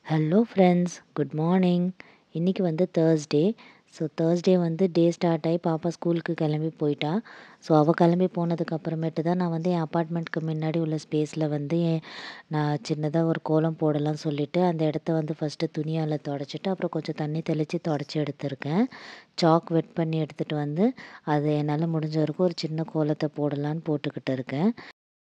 hello friends good morning இன்றைக்கி வந்து Thursday so Thursday வந்து டே ஸ்டார்ட் ஆகி பாப்பா ஸ்கூலுக்கு கிளம்பி போயிட்டா ஸோ அவள் கிளம்பி போனதுக்கு அப்புறமேட்டு தான் நான் வந்து என் அப்பார்ட்மெண்ட்க்கு முன்னாடி உள்ள ஸ்பேஸில் வந்து என் நான் சின்னதாக ஒரு கோலம் போடலாம்னு சொல்லிட்டு அந்த இடத்த வந்து ஃபஸ்ட்டு துணியால் தொடச்சிட்டு அப்புறம் கொஞ்சம் தண்ணி தெளித்து தொடச்சி எடுத்திருக்கேன் சாக் வெட் பண்ணி எடுத்துகிட்டு வந்து அது என்னால் முடிஞ்ச வரைக்கும் ஒரு சின்ன கோலத்தை போடலான்னு போட்டுக்கிட்டு இருக்கேன்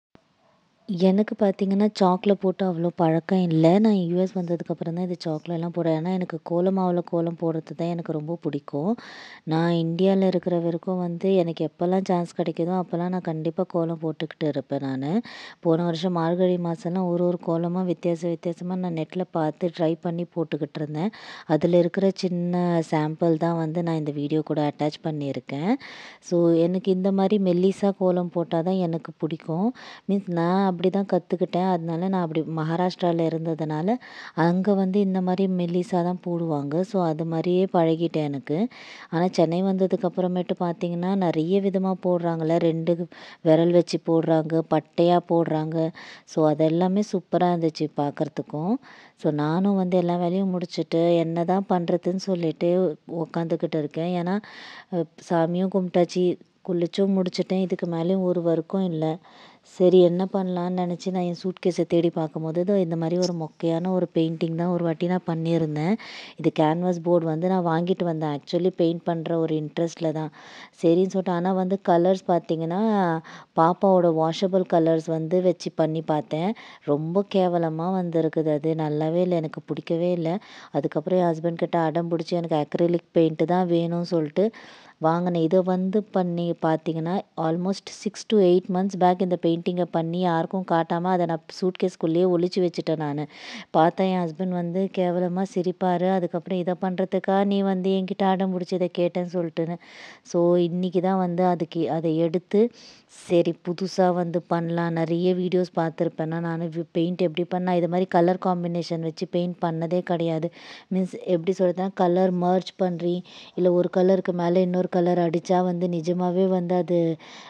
எனக்கு பார்த்தீங்கன்னா சாக்ல போட்டு அவ்வளோ பழக்கம் இல்லை நான் யூஎஸ் வந்ததுக்கப்புறம் தான் இது சாக்லலாம் போடுறேன் ஏன்னா எனக்கு கோலமாவில் கோலம் போடுறது தான் எனக்கு ரொம்ப பிடிக்கும் நான் இந்தியாவில் இருக்கிற வரைக்கும் வந்து எனக்கு எப்போல்லாம் சான்ஸ் கிடைக்குதோ அப்போல்லாம் நான் கண்டிப்பாக கோலம் போட்டுக்கிட்டு இருப்பேன் நான் போன வருஷம் மார்கழி மாதம்லாம் ஒரு ஒரு கோலமாக வித்தியாச வித்தியாசமாக நான் நெட்டில் பார்த்து ட்ரை பண்ணி போட்டுக்கிட்டு இருந்தேன் அதில் இருக்கிற சின்ன சாம்பிள் தான் வந்து நான் இந்த வீடியோ கூட அட்டாச் பண்ணியிருக்கேன் ஸோ எனக்கு இந்த மாதிரி மெல்லிஸாக கோலம் போட்டால் தான் எனக்கு பிடிக்கும் மீன்ஸ் நான் அப்படி தான் கற்றுக்கிட்டேன் அதனால நான் அப்படி மகாராஷ்டிராவில் இருந்ததுனால அங்கே வந்து இந்த மாதிரி மெல்லிஸாக தான் போடுவாங்க ஸோ அது மாதிரியே பழகிட்டேன் எனக்கு ஆனால் சென்னை வந்ததுக்கு அப்புறமேட்டு பார்த்தீங்கன்னா நிறைய விதமாக போடுறாங்கல்ல ரெண்டு விரல் வச்சு போடுறாங்க பட்டையாக போடுறாங்க ஸோ அதெல்லாமே சூப்பராக இருந்துச்சு பார்க்குறதுக்கும் ஸோ நானும் வந்து எல்லா வேலையும் முடிச்சுட்டு என்ன தான் பண்ணுறதுன்னு சொல்லிட்டு உக்காந்துக்கிட்டு இருக்கேன் ஏன்னா சாமியும் கும்பிட்டாச்சு குளிச்சும் முடிச்சிட்டேன் இதுக்கு மேலேயும் ஒரு ஒர்க்கும் இல்லை சரி என்ன பண்ணலான்னு நினச்சி நான் என் சூட்கேஸை தேடி பார்க்கும்போது இதோ இந்த மாதிரி ஒரு மொக்கையான ஒரு பெயிண்டிங் தான் ஒரு வாட்டி நான் பண்ணியிருந்தேன் இது கேன்வாஸ் போர்டு வந்து நான் வாங்கிட்டு வந்தேன் ஆக்சுவலி பெயிண்ட் பண்ணுற ஒரு இன்ட்ரெஸ்ட்டில் தான் சரின்னு சொல்லிட்டு ஆனால் வந்து கலர்ஸ் பார்த்தீங்கன்னா பாப்பாவோட வாஷபிள் கலர்ஸ் வந்து வச்சு பண்ணி பார்த்தேன் ரொம்ப கேவலமாக வந்திருக்குது அது நல்லாவே இல்லை எனக்கு பிடிக்கவே இல்லை அதுக்கப்புறம் என் ஹஸ்பண்ட் கிட்ட அடம் பிடிச்சி எனக்கு அக்ரிலிக் பெயிண்ட்டு தான் வேணும்னு சொல்லிட்டு வாங்கினேன் இதை வந்து பண்ணி பார்த்தீங்கன்னா almost six to eight months back இந்த பெயிண்டிங்கை பண்ணி யாருக்கும் காட்டாமல் அதை நான் சூட்கேஸ்குள்ளேயே ஒழிச்சு வச்சுட்டேன் நான் பார்த்தா என் ஹஸ்பண்ட் வந்து கேவலமாக சிரிப்பார் அதுக்கப்புறம் இதை பண்ணுறதுக்கா நீ வந்து என்கிட்ட அடம் பிடிச்சி இதை கேட்டேன்னு சொல்லிட்டுன்னு ஸோ இன்றைக்கி தான் வந்து அதுக்கு அதை எடுத்து சரி புதுசாக வந்து பண்ணலாம் நிறைய வீடியோஸ் பார்த்துருப்பேன்னா நான் பெயிண்ட் எப்படி பண்ணால் இது மாதிரி கலர் காம்பினேஷன் வச்சு பெயிண்ட் பண்ணதே கிடையாது மீன்ஸ் எப்படி சொல்கிறதுனா கலர் மர்ச் பண்ணுறி இல்லை ஒரு கலருக்கு மேலே இன்னொரு கலர் அடித்தா வந்து நிஜமாகவே வந்து அது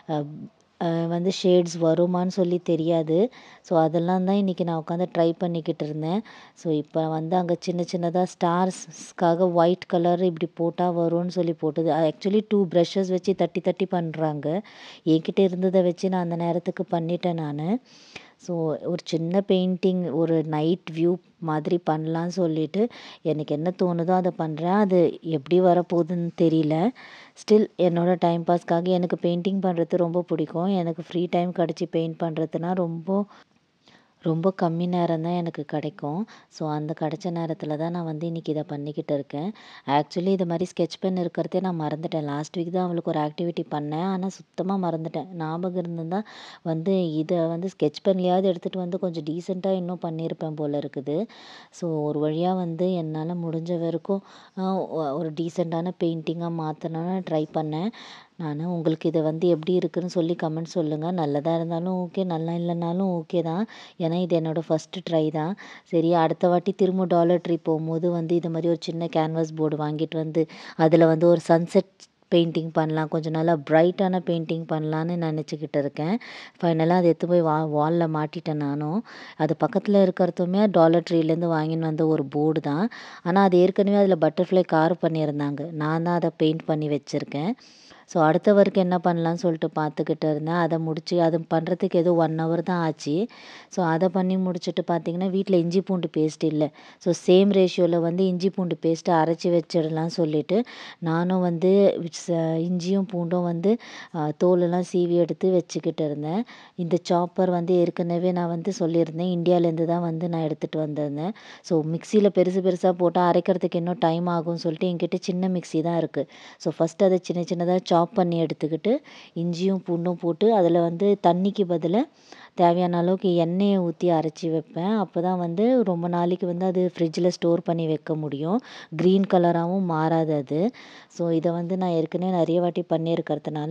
வந்து ஷேட்ஸ் வருமான்னு சொல்லி தெரியாது ஸோ அதெல்லாம் தான் இன்றைக்கி நான் உட்காந்து ட்ரை பண்ணிக்கிட்டு இருந்தேன் ஸோ இப்போ வந்து அங்கே சின்ன சின்னதாக ஸ்டார்ஸ்க்காக ஒயிட் கலர் இப்படி போட்டால் வரும்னு சொல்லி போட்டது ஆக்சுவலி டூ ப்ரஷஸ் வச்சு தட்டி தட்டி பண்ணுறாங்க என்கிட்ட இருந்ததை வச்சு நான் அந்த நேரத்துக்கு பண்ணிட்டேன் நான் ஸோ ஒரு சின்ன பெயிண்டிங் ஒரு நைட் வியூ மாதிரி பண்ணலான்னு சொல்லிட்டு எனக்கு என்ன தோணுதோ அதை பண்ணுறேன் அது எப்படி வரப்போகுதுன்னு தெரியல ஸ்டில் என்னோடய டைம் பாஸ்க்காக எனக்கு பெயிண்டிங் பண்ணுறது ரொம்ப பிடிக்கும் எனக்கு ஃப்ரீ டைம் கிடச்சி பெயிண்ட் பண்ணுறதுனா ரொம்ப ரொம்ப கம்மி நேரம் தான் எனக்கு கிடைக்கும் ஸோ அந்த கிடைச்ச நேரத்தில் தான் நான் வந்து இன்றைக்கி இதை பண்ணிக்கிட்டு இருக்கேன் ஆக்சுவலி இது மாதிரி ஸ்கெட்ச் பென் இருக்கிறதே நான் மறந்துட்டேன் லாஸ்ட் வீக் தான் அவளுக்கு ஒரு ஆக்டிவிட்டி பண்ணேன் ஆனால் சுத்தமாக மறந்துட்டேன் ஞாபகம் இருந்திருந்தால் வந்து இதை வந்து ஸ்கெட்ச் பென்லையாவது எடுத்துகிட்டு வந்து கொஞ்சம் டீசெண்டாக இன்னும் பண்ணியிருப்பேன் போல் இருக்குது ஸோ ஒரு வழியாக வந்து என்னால் முடிஞ்ச வரைக்கும் ஒரு டீசெண்டான பெயிண்டிங்காக மாற்றணும்னு ட்ரை பண்ணேன் நான் உங்களுக்கு இதை வந்து எப்படி இருக்குதுன்னு சொல்லி கமெண்ட் சொல்லுங்கள் நல்லதாக இருந்தாலும் ஓகே நல்லா இல்லைனாலும் ஓகே தான் ஏன்னா இது என்னோடய ஃபஸ்ட்டு ட்ரை தான் சரி அடுத்த வாட்டி திரும்ப டாலர் ட்ரீ போகும்போது வந்து இது மாதிரி ஒரு சின்ன கேன்வாஸ் போர்டு வாங்கிட்டு வந்து அதில் வந்து ஒரு சன்செட் பெயிண்டிங் பண்ணலாம் கொஞ்சம் நல்லா ப்ரைட்டான பெயிண்டிங் பண்ணலான்னு நினச்சிக்கிட்டு இருக்கேன் ஃபைனலாக அதை எடுத்து போய் வா வாலில் மாட்டிட்டேன் நானும் அது பக்கத்தில் இருக்கிறதுமே டாலர் ட்ரீலேருந்து வாங்கின்னு வந்த ஒரு போர்டு தான் ஆனால் அது ஏற்கனவே அதில் பட்டர்ஃப்ளை கார் பண்ணியிருந்தாங்க நான் தான் அதை பெயிண்ட் பண்ணி வச்சுருக்கேன் ஸோ அடுத்த ஒர்க் என்ன பண்ணலான்னு சொல்லிட்டு பார்த்துக்கிட்டு இருந்தேன் அதை முடித்து அது பண்ணுறதுக்கு ஏதோ ஒன் ஹவர் தான் ஆச்சு ஸோ அதை பண்ணி முடிச்சுட்டு பார்த்தீங்கன்னா வீட்டில் இஞ்சி பூண்டு பேஸ்ட் இல்லை ஸோ சேம் ரேஷியோவில் வந்து இஞ்சி பூண்டு பேஸ்ட்டு அரைச்சி வச்சிடலாம் சொல்லிவிட்டு நானும் வந்து இஞ்சியும் பூண்டும் வந்து தோலெல்லாம் சீவி எடுத்து வச்சுக்கிட்டு இருந்தேன் இந்த சாப்பர் வந்து ஏற்கனவே நான் வந்து சொல்லியிருந்தேன் இந்தியாவிலேருந்து தான் வந்து நான் எடுத்துகிட்டு வந்திருந்தேன் ஸோ மிக்சியில் பெருசு பெருசாக போட்டால் அரைக்கிறதுக்கு இன்னும் டைம் ஆகும்னு சொல்லிட்டு என்கிட்ட சின்ன மிக்சி தான் இருக்குது ஸோ ஃபஸ்ட்டு அதை சின்ன சின்னதாக சாப் பண்ணி எடுத்துக்கிட்டு இஞ்சியும் பூண்டும் போட்டு அதில் வந்து தண்ணிக்கு பதிலாக தேவையான அளவுக்கு எண்ணெயை ஊற்றி அரைச்சி வைப்பேன் அப்போ தான் வந்து ரொம்ப நாளைக்கு வந்து அது ஃப்ரிட்ஜில் ஸ்டோர் பண்ணி வைக்க முடியும் க்ரீன் கலராகவும் மாறாது அது ஸோ இதை வந்து நான் ஏற்கனவே நிறைய வாட்டி பண்ணியிருக்கிறதுனால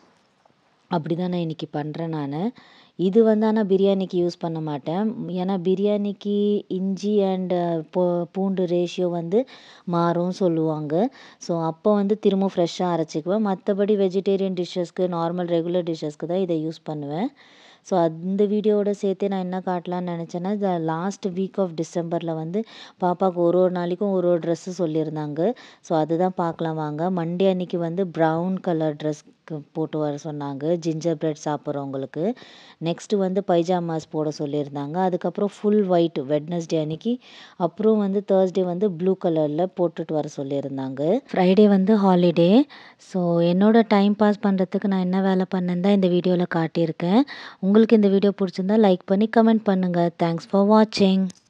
அப்படி தான் நான் இன்றைக்கி பண்ணுறேன் நான் இது வந்து ஆனால் பிரியாணிக்கு யூஸ் பண்ண மாட்டேன் ஏன்னா பிரியாணிக்கு இஞ்சி அண்டு பூ பூண்டு ரேஷியோ வந்து மாறும் சொல்லுவாங்க ஸோ அப்போ வந்து திரும்ப ஃப்ரெஷ்ஷாக அரைச்சிக்குவேன் மற்றபடி வெஜிடேரியன் டிஷ்ஷஸ்க்கு நார்மல் ரெகுலர் டிஷ்ஷஸ்க்கு தான் இதை யூஸ் பண்ணுவேன் ஸோ அந்த வீடியோவோட சேர்த்தே நான் என்ன காட்டலான்னு நினச்சேன்னா இந்த லாஸ்ட் வீக் ஆஃப் டிசம்பரில் வந்து பாப்பாவுக்கு ஒரு ஒரு நாளைக்கும் ஒரு ஒரு ட்ரெஸ்ஸு சொல்லியிருந்தாங்க ஸோ அதுதான் பார்க்கலாம் வாங்க மண்டே அன்னைக்கு வந்து ப்ரௌன் கலர் ட்ரெஸ் போட்டு வர சொன்னாங்க ஜிஞ்சர் பிரெட் சாப்பிட்றவங்களுக்கு நெக்ஸ்ட்டு வந்து பைஜாமாஸ் போட சொல்லியிருந்தாங்க அதுக்கப்புறம் ஃபுல் ஒயிட் வெட்னஸ்டே அன்னைக்கு அப்புறம் வந்து தேர்ஸ்டே வந்து ப்ளூ கலரில் போட்டுட்டு வர சொல்லியிருந்தாங்க ஃப்ரைடே வந்து ஹாலிடே ஸோ என்னோட டைம் பாஸ் பண்ணுறதுக்கு நான் என்ன வேலை பண்ணேன்னு தான் இந்த வீடியோவில் காட்டியிருக்கேன் உங்களுக்கு இந்த வீடியோ பிடிச்சிருந்தா லைக் பண்ணி கமெண்ட் பண்ணுங்கள் தேங்க்ஸ் ஃபார் வாட்சிங்